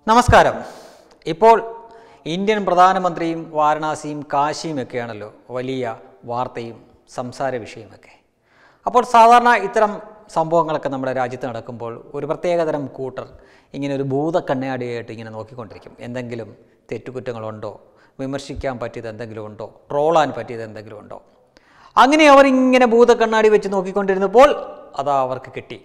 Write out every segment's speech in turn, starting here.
നമസ്കാരം ഇപ്പോൾ ഇന്ത്യൻ പ്രധാനമന്ത്രിയും വാരണാസിയും കാശിയും ഒക്കെയാണല്ലോ വലിയ വാർത്തയും സംസാര വിഷയമൊക്കെ അപ്പോൾ സാധാരണ ഇത്തരം സംഭവങ്ങളൊക്കെ നമ്മുടെ രാജ്യത്ത് നടക്കുമ്പോൾ ഒരു പ്രത്യേകതരം കൂട്ടർ ഇങ്ങനെ ഒരു ഭൂതക്കണ്ണാടിയായിട്ട് ഇങ്ങനെ നോക്കിക്കൊണ്ടിരിക്കും എന്തെങ്കിലും തെറ്റുകുറ്റങ്ങളുണ്ടോ വിമർശിക്കാൻ പറ്റിയത് എന്തെങ്കിലും ഉണ്ടോ ട്രോളാൻ പറ്റിയത് എന്തെങ്കിലും ഉണ്ടോ അങ്ങനെ അവരിങ്ങനെ ഭൂതക്കണ്ണാടി വെച്ച് നോക്കിക്കൊണ്ടിരുന്നപ്പോൾ അതാ അവർക്ക് കിട്ടി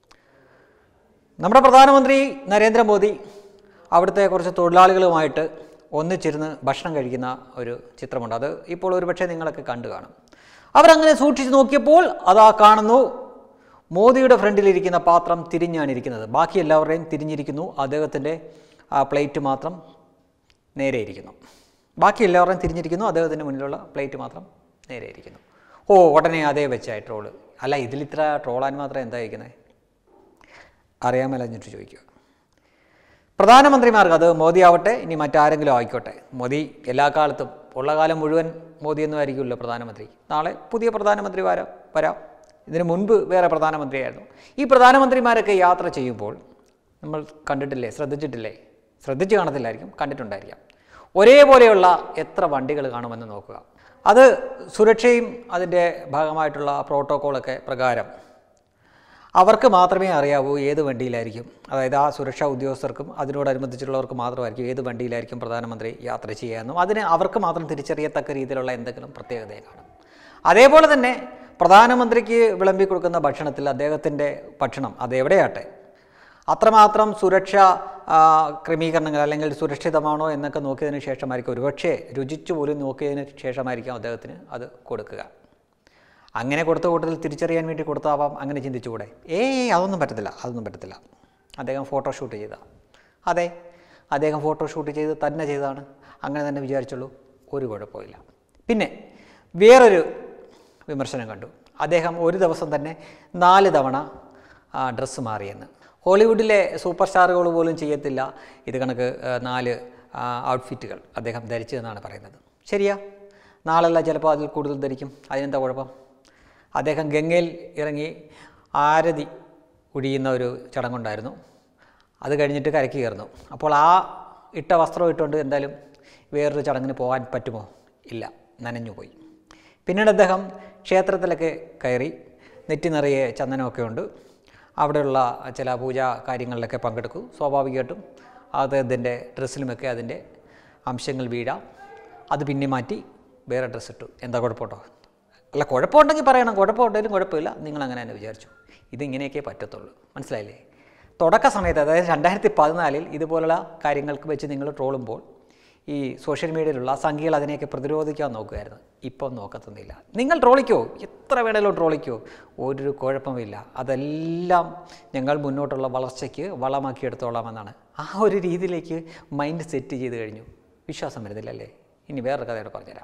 നമ്മുടെ പ്രധാനമന്ത്രി നരേന്ദ്രമോദി അവിടുത്തെ കുറച്ച് തൊഴിലാളികളുമായിട്ട് ഒന്നിച്ചിരുന്ന് ഭക്ഷണം കഴിക്കുന്ന ഒരു ചിത്രമുണ്ട് അത് ഇപ്പോൾ ഒരുപക്ഷെ നിങ്ങളൊക്കെ കണ്ടു കാണും അവരങ്ങനെ സൂക്ഷിച്ച് നോക്കിയപ്പോൾ അതാ കാണുന്നു മോദിയുടെ ഫ്രണ്ടിലിരിക്കുന്ന പാത്രം തിരിഞ്ഞാണ് ഇരിക്കുന്നത് ബാക്കി എല്ലാവരുടെയും തിരിഞ്ഞിരിക്കുന്നു അദ്ദേഹത്തിൻ്റെ ആ പ്ലേറ്റ് മാത്രം നേരെ ഇരിക്കുന്നു ബാക്കി എല്ലാവരുടെയും തിരിഞ്ഞിരിക്കുന്നു അദ്ദേഹത്തിൻ്റെ മുന്നിലുള്ള പ്ലേറ്റ് മാത്രം നേരെ ഇരിക്കുന്നു ഓ ഉടനെ അതേ വെച്ചായി ട്രോള് അല്ല ഇതിലിത്ര ട്രോളാൻ മാത്രം എന്താ ഇരിക്കുന്നത് അറിയാമല്ലഞ്ഞിട്ട് ചോദിക്കുക പ്രധാനമന്ത്രിമാർക്ക് അത് മോദി ആവട്ടെ ഇനി മറ്റാരെങ്കിലും ആയിക്കോട്ടെ മോദി എല്ലാ കാലത്തും ഉള്ള കാലം മുഴുവൻ മോദിയൊന്നും ആയിരിക്കുമല്ലോ പ്രധാനമന്ത്രി നാളെ പുതിയ പ്രധാനമന്ത്രി വരാം വരാം ഇതിനു മുൻപ് വേറെ പ്രധാനമന്ത്രിയായിരുന്നു ഈ പ്രധാനമന്ത്രിമാരൊക്കെ യാത്ര ചെയ്യുമ്പോൾ നമ്മൾ കണ്ടിട്ടില്ലേ ശ്രദ്ധിച്ചിട്ടില്ലേ ശ്രദ്ധിച്ച് കാണത്തില്ലായിരിക്കും കണ്ടിട്ടുണ്ടായിരിക്കാം ഒരേപോലെയുള്ള എത്ര വണ്ടികൾ കാണുമെന്ന് നോക്കുക അത് സുരക്ഷയും അതിൻ്റെ ഭാഗമായിട്ടുള്ള പ്രോട്ടോക്കോളൊക്കെ പ്രകാരം അവർക്ക് മാത്രമേ അറിയാവൂ ഏത് വണ്ടിയിലായിരിക്കും അതായത് ആ സുരക്ഷാ ഉദ്യോഗസ്ഥർക്കും അതിനോടനുബന്ധിച്ചുള്ളവർക്ക് മാത്രമായിരിക്കും ഏത് വണ്ടിയിലായിരിക്കും പ്രധാനമന്ത്രി യാത്ര ചെയ്യാമെന്നും അതിന് അവർക്ക് മാത്രം തിരിച്ചറിയത്തക്ക രീതിയിലുള്ള എന്തെങ്കിലും പ്രത്യേകതയെ കാണും അതേപോലെ തന്നെ പ്രധാനമന്ത്രിക്ക് വിളമ്പി കൊടുക്കുന്ന ഭക്ഷണത്തിൽ അദ്ദേഹത്തിൻ്റെ ഭക്ഷണം അതെവിടെയാട്ടെ അത്രമാത്രം സുരക്ഷ ആ, ക്രമീകരണങ്ങൾ അല്ലെങ്കിൽ സുരക്ഷിതമാണോ എന്നൊക്കെ നോക്കിയതിന് ശേഷമായിരിക്കും ഒരുപക്ഷെ രുചിച്ചു പോലും നോക്കിയതിന് ശേഷമായിരിക്കും അദ്ദേഹത്തിന് അത് കൊടുക്കുക അങ്ങനെ കൊടുത്ത കൂട്ടത്തിൽ തിരിച്ചറിയാൻ വേണ്ടി കൊടുത്താവാം അങ്ങനെ ചിന്തിച്ചുകൂടെ ഏയ് അതൊന്നും പറ്റത്തില്ല അതൊന്നും പറ്റത്തില്ല അദ്ദേഹം ഫോട്ടോഷൂട്ട് ചെയ്ത അതെ അദ്ദേഹം ഫോട്ടോഷൂട്ട് ചെയ്ത് തന്നെ ചെയ്തതാണ് അങ്ങനെ തന്നെ വിചാരിച്ചുള്ളൂ ഒരു കുഴപ്പമില്ല പിന്നെ വേറൊരു വിമർശനം കണ്ടു അദ്ദേഹം ഒരു ദിവസം തന്നെ നാല് തവണ ഡ്രസ്സ് മാറിയെന്ന് ഹോളിവുഡിലെ സൂപ്പർ സ്റ്റാറുകൾ പോലും ചെയ്യത്തില്ല ഇത് കണക്ക് ആ, നാല് ഔട്ട്ഫിറ്റുകൾ അദ്ദേഹം ധരിച്ചതെന്നാണ് പറയുന്നത് ശരിയാ നാളല്ല ചിലപ്പോൾ അതിൽ കൂടുതൽ ധരിക്കും അതിനെന്താ കുഴപ്പം അദ്ദേഹം ഗംഗയിൽ ഇറങ്ങി ആരതി ഒഴിയുന്ന ഒരു ചടങ്ങുണ്ടായിരുന്നു അത് കഴിഞ്ഞിട്ട് കരയ്ക്ക് കയറുന്നു അപ്പോൾ ആ ഇട്ട വസ്ത്രം ഇട്ടുകൊണ്ട് എന്തായാലും വേറൊരു ചടങ്ങിന് പോകാൻ പറ്റുമോ ഇല്ല നനഞ്ഞു പോയി പിന്നീട് അദ്ദേഹം ക്ഷേത്രത്തിലൊക്കെ കയറി നെറ്റി നിറയെ ചന്ദനമൊക്കെ ഉണ്ട് അവിടെയുള്ള ചില പൂജാ കാര്യങ്ങളിലൊക്കെ പങ്കെടുക്കും സ്വാഭാവികമായിട്ടും അദ്ദേഹത്തിൻ്റെ ഡ്രസ്സിലുമൊക്കെ അതിൻ്റെ അംശങ്ങൾ വീഴാം അത് പിന്നെ മാറ്റി വേറെ ഡ്രസ്സ് ഇട്ടു എന്താ കുഴപ്പമുണ്ടോ അല്ല കുഴപ്പമുണ്ടെങ്കിൽ പറയണം കുഴപ്പമുണ്ടെങ്കിലും കുഴപ്പമില്ല നിങ്ങൾ അങ്ങനെ തന്നെ വിചാരിച്ചു ഇതിങ്ങനെയൊക്കെ പറ്റത്തുള്ളൂ മനസ്സിലായില്ലേ തുടക്ക സമയത്ത് അതായത് രണ്ടായിരത്തി പതിനാലിൽ ഇതുപോലുള്ള കാര്യങ്ങൾക്ക് വെച്ച് നിങ്ങൾ ട്രോളുമ്പോൾ ഈ സോഷ്യൽ മീഡിയയിലുള്ള സംഖ്യകൾ അതിനെയൊക്കെ പ്രതിരോധിക്കാൻ നോക്കുമായിരുന്നു ഇപ്പം നോക്കത്തൊന്നുമില്ല നിങ്ങൾ ട്രോളിക്കോ എത്ര വേണേലും ട്രോളിക്കോ ഒരു കുഴപ്പമില്ല അതെല്ലാം ഞങ്ങൾ മുന്നോട്ടുള്ള വളർച്ചയ്ക്ക് വളമാക്കിയെടുത്തോളാമെന്നാണ് ആ ഒരു രീതിയിലേക്ക് മൈൻഡ് സെറ്റ് ചെയ്ത് കഴിഞ്ഞു വിശ്വാസം വരുന്നില്ലല്ലേ ഇനി വേറൊരു കഥയോടെ പറഞ്ഞുതരാം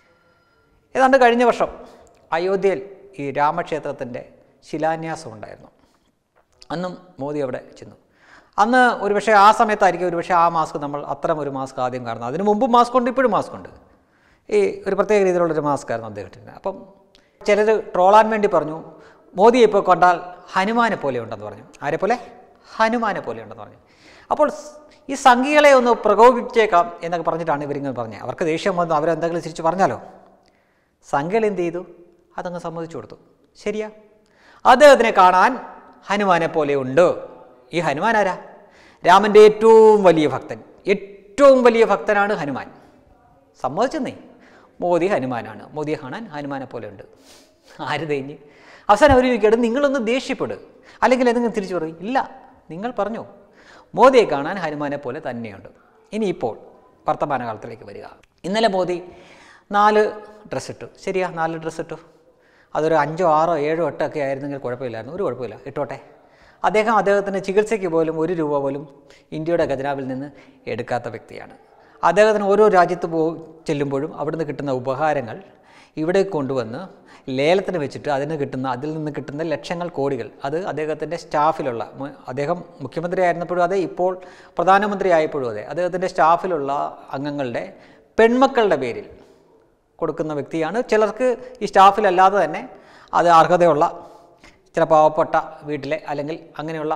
ഏതാണ്ട് കഴിഞ്ഞ വർഷം അയോധ്യയിൽ ഈ രാമക്ഷേത്രത്തിൻ്റെ ശിലാന്യാസം ഉണ്ടായിരുന്നു അന്നും മോദി അവിടെ ചെന്നു അന്ന് ഒരുപക്ഷെ ആ സമയത്തായിരിക്കും ഒരുപക്ഷെ ആ മാസ്ക് നമ്മൾ അത്തരം ഒരു മാസ്ക് ആദ്യം കാണുന്നത് അതിന് മുമ്പും മാസ്ക് ഉണ്ട് ഇപ്പോഴും മാസ്ക് ഉണ്ട് ഈ ഒരു പ്രത്യേക രീതിയിലുള്ളൊരു മാസ്ക് ആയിരുന്നു അദ്ദേഹത്തിന് അപ്പം ചിലർ ട്രോളാൻ വേണ്ടി പറഞ്ഞു മോദിയെ ഇപ്പോൾ കണ്ടാൽ ഹനുമാനെ പോലെ ഉണ്ടെന്ന് പറഞ്ഞു ആരെ പോലെ ഹനുമാനെ പോലെ ഉണ്ടെന്ന് പറഞ്ഞു അപ്പോൾ സ് ഈ സംഘികളെ ഒന്ന് പ്രകോപിച്ചേക്കാം എന്നൊക്കെ പറഞ്ഞിട്ടാണ് ഇവരിങ്ങനെ പറഞ്ഞത് അവർക്ക് ദേഷ്യം വന്നു അവരെന്തെങ്കിലും തിരിച്ച് പറഞ്ഞാലോ സംഘികൾ എന്ത് ചെയ്തു അതങ്ങ് സമ്മതിച്ചു കൊടുത്തു ശരിയാ അദ്ദേഹത്തിനെ കാണാൻ ഹനുമാനെ പോലെ ഉണ്ട് ഈ ഹനുമാൻ ആരാ രാമൻ്റെ ഏറ്റവും വലിയ ഭക്തൻ ഏറ്റവും വലിയ ഭക്തനാണ് ഹനുമാൻ സമ്മതിച്ചെന്നേ മോദി ഹനുമാനാണ് മോദിയെ കാണാൻ ഹനുമാനെ പോലെ ഉണ്ട് ആര് തേഞ്ഞ് അവസാനം അവർ ചോദിക്കട്ടെ നിങ്ങളൊന്ന് ദേഷ്യപ്പെടും അല്ലെങ്കിൽ എന്തെങ്കിലും തിരിച്ചു പറയും ഇല്ല നിങ്ങൾ പറഞ്ഞു മോദിയെ കാണാൻ ഹനുമാനെ പോലെ തന്നെയുണ്ട് ഇനിയിപ്പോൾ വർത്തമാനകാലത്തിലേക്ക് വരിക ഇന്നലെ മോദി നാല് ഡ്രസ്സ് ഇട്ടു ശരിയാ നാല് ഡ്രസ്സ് ഇട്ടു അതൊരു അഞ്ചോ ആറോ ഏഴോ എട്ടോ ഒക്കെ ആയിരുന്നെങ്കിൽ കുഴപ്പമില്ലായിരുന്നു ഒരു കുഴപ്പമില്ല ഇട്ടോട്ടെ അദ്ദേഹം അദ്ദേഹത്തിൻ്റെ ചികിത്സയ്ക്ക് പോലും ഒരു രൂപ പോലും ഇന്ത്യയുടെ ഖജനാവിൽ നിന്ന് എടുക്കാത്ത വ്യക്തിയാണ് അദ്ദേഹത്തിന് ഓരോ രാജ്യത്ത് പോ ചെല്ലുമ്പോഴും അവിടുന്ന് കിട്ടുന്ന ഉപഹാരങ്ങൾ ഇവിടെ കൊണ്ടുവന്ന് ലേലത്തിന് വെച്ചിട്ട് അതിന് കിട്ടുന്ന അതിൽ നിന്ന് കിട്ടുന്ന ലക്ഷങ്ങൾ കോടികൾ അത് അദ്ദേഹത്തിൻ്റെ സ്റ്റാഫിലുള്ള മു- അദ്ദേഹം മുഖ്യമന്ത്രി ആയിരുന്നപ്പോഴും അതെ ഇപ്പോൾ പ്രധാനമന്ത്രി ആയപ്പോഴും അതെ അദ്ദേഹത്തിൻ്റെ സ്റ്റാഫിലുള്ള അംഗങ്ങളുടെ പെൺമക്കളുടെ പേരിൽ കൊടുക്കുന്ന വ്യക്തിയാണ് ചിലർക്ക് ഈ സ്റ്റാഫിലല്ലാതെ തന്നെ അത് അർഹതയുള്ള ചില പാവപ്പെട്ട വീട്ടിലെ അല്ലെങ്കിൽ അങ്ങനെയുള്ള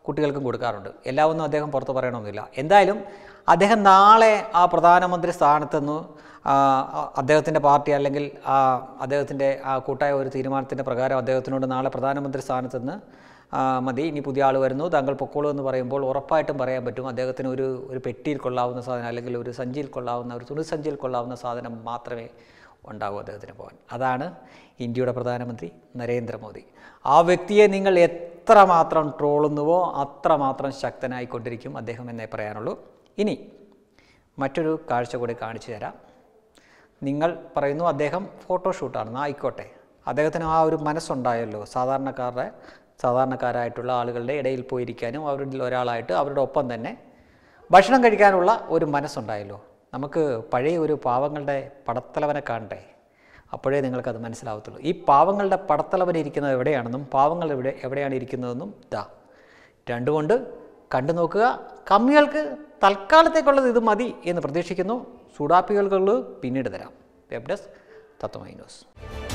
കുട്ടികൾക്കും കൊടുക്കാറുണ്ട് എല്ലാം ഒന്നും അദ്ദേഹം പുറത്ത് പറയണമെന്നില്ല എന്തായാലും അദ്ദേഹം നാളെ ആ പ്രധാനമന്ത്രി സ്ഥാനത്ത് നിന്ന് ആ, ആ, അദ്ദേഹത്തിൻ്റെ പാർട്ടി അല്ലെങ്കിൽ ആ അദ്ദേഹത്തിൻ്റെ ആ കൂട്ടായ ഒരു തീരുമാനത്തിൻ്റെ പ്രകാരം അദ്ദേഹത്തിനോട് നാളെ പ്രധാനമന്ത്രി സ്ഥാനത്ത് നിന്ന് ആ, മതി ഇനി പുതിയ ആൾ വരുന്നു താങ്കൾ പൊക്കോളൂ എന്ന് പറയുമ്പോൾ ഉറപ്പായിട്ടും പറയാൻ പറ്റും അദ്ദേഹത്തിന് ഒരു ഒരു പെട്ടിയിൽ കൊള്ളാവുന്ന സാധനം അല്ലെങ്കിൽ ഒരു സഞ്ചിയിൽ കൊള്ളാവുന്ന ഒരു തുണി സഞ്ചിയിൽ കൊള്ളാവുന്ന സാധനം മാത്രമേ ഉണ്ടാകൂ അദ്ദേഹത്തിന് പോകാൻ അതാണ് ഇന്ത്യയുടെ പ്രധാനമന്ത്രി നരേന്ദ്രമോദി ആ വ്യക്തിയെ നിങ്ങൾ എത്രമാത്രം ട്രോളുന്നുവോ അത്രമാത്രം ശക്തനായിക്കൊണ്ടിരിക്കും അദ്ദേഹം എന്നേ പറയാനുള്ളൂ ഇനി മറ്റൊരു കാഴ്ച കൂടി കാണിച്ചു തരാം നിങ്ങൾ പറയുന്നു അദ്ദേഹം ഫോട്ടോഷൂട്ടാണെന്ന് ആയിക്കോട്ടെ അദ്ദേഹത്തിന് ആ ഒരു മനസ്സുണ്ടായല്ലോ സാധാരണക്കാരുടെ സാധാരണക്കാരായിട്ടുള്ള ആളുകളുടെ ഇടയിൽ പോയിരിക്കാനും അവരിൽ ഒരാളായിട്ട് അവരുടെ ഒപ്പം തന്നെ ഭക്ഷണം കഴിക്കാനുള്ള ഒരു മനസ്സുണ്ടായല്ലോ നമുക്ക് പഴയ ഒരു പാവങ്ങളുടെ പടത്തലവനെ കാണണ്ടേ അപ്പോഴേ നിങ്ങൾക്കത് മനസ്സിലാവത്തുള്ളൂ ഈ പാവങ്ങളുടെ പടത്തലവൻ ഇരിക്കുന്നത് എവിടെയാണെന്നും പാവങ്ങൾ എവിടെ എവിടെയാണ് ഇരിക്കുന്നതെന്നും ദാ രണ്ടുകൊണ്ട് കണ്ടു നോക്കുക കമ്മികൾക്ക് തൽക്കാലത്തേക്കുള്ളത് ഇത് മതി എന്ന് പ്രതീക്ഷിക്കുന്നു സൂഡാപ്പികൾക്കുള്ളത് പിന്നീട് തരാം വെബ് ഡെസ്ക് തത്വമൈ ന്യൂസ്